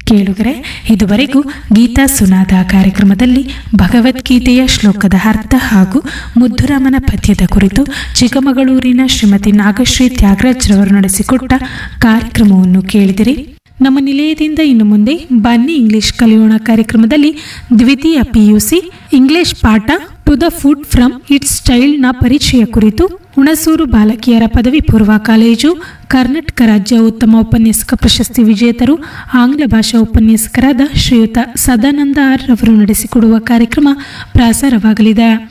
ಕೇಳುಗರೆ ಇದುವರೆಗೂ ಗೀತಾ ಸುನಾದ ಕಾರ್ಯಕ್ರಮದಲ್ಲಿ ಭಗವದ್ಗೀತೆಯ ಶ್ಲೋಕದ ಅರ್ಥ ಹಾಗೂ ಮುದ್ದುರಾಮನ ಪದ್ಯದ ಕುರಿತು ಚಿಕ್ಕಮಗಳೂರಿನ ಶ್ರೀಮತಿ ನಾಗಶ್ರೀ ತ್ಯಾಗರಾಜ್ ರವರು ನಡೆಸಿಕೊಟ್ಟ ಕಾರ್ಯಕ್ರಮವನ್ನು ಕೇಳಿದಿರಿ ನಮ್ಮ ನಿಲಯದಿಂದ ಇನ್ನು ಮುಂದೆ ಬನ್ನಿ ಇಂಗ್ಲಿಷ್ ಕಲಿಯೋಣ ಕಾರ್ಯಕ್ರಮದಲ್ಲಿ ದ್ವಿತೀಯ ಪಿಯುಸಿ ಇಂಗ್ಲಿಷ್ ಪಾಠ to the food from its ಚೈಲ್ಡ್ನ ಪರಿಚಯ ಕುರಿತು ಹುಣಸೂರು ಬಾಲಕಿಯರ ಪದವಿ ಪೂರ್ವ ಕಾಲೇಜು ಕರ್ನಾಟಕ ರಾಜ್ಯ ಉತ್ತಮ ಉಪನ್ಯಾಸಕ ಪ್ರಶಸ್ತಿ ವಿಜೇತರು ಆಂಗ್ಲ ಭಾಷಾ ಉಪನ್ಯಾಸಕರಾದ ಶ್ರೀಯುತ ಸದಾನಂದ ಆರ್ ರವರು ನಡೆಸಿಕೊಡುವ ಕಾರ್ಯಕ್ರಮ ಪ್ರಸಾರವಾಗಲಿದೆ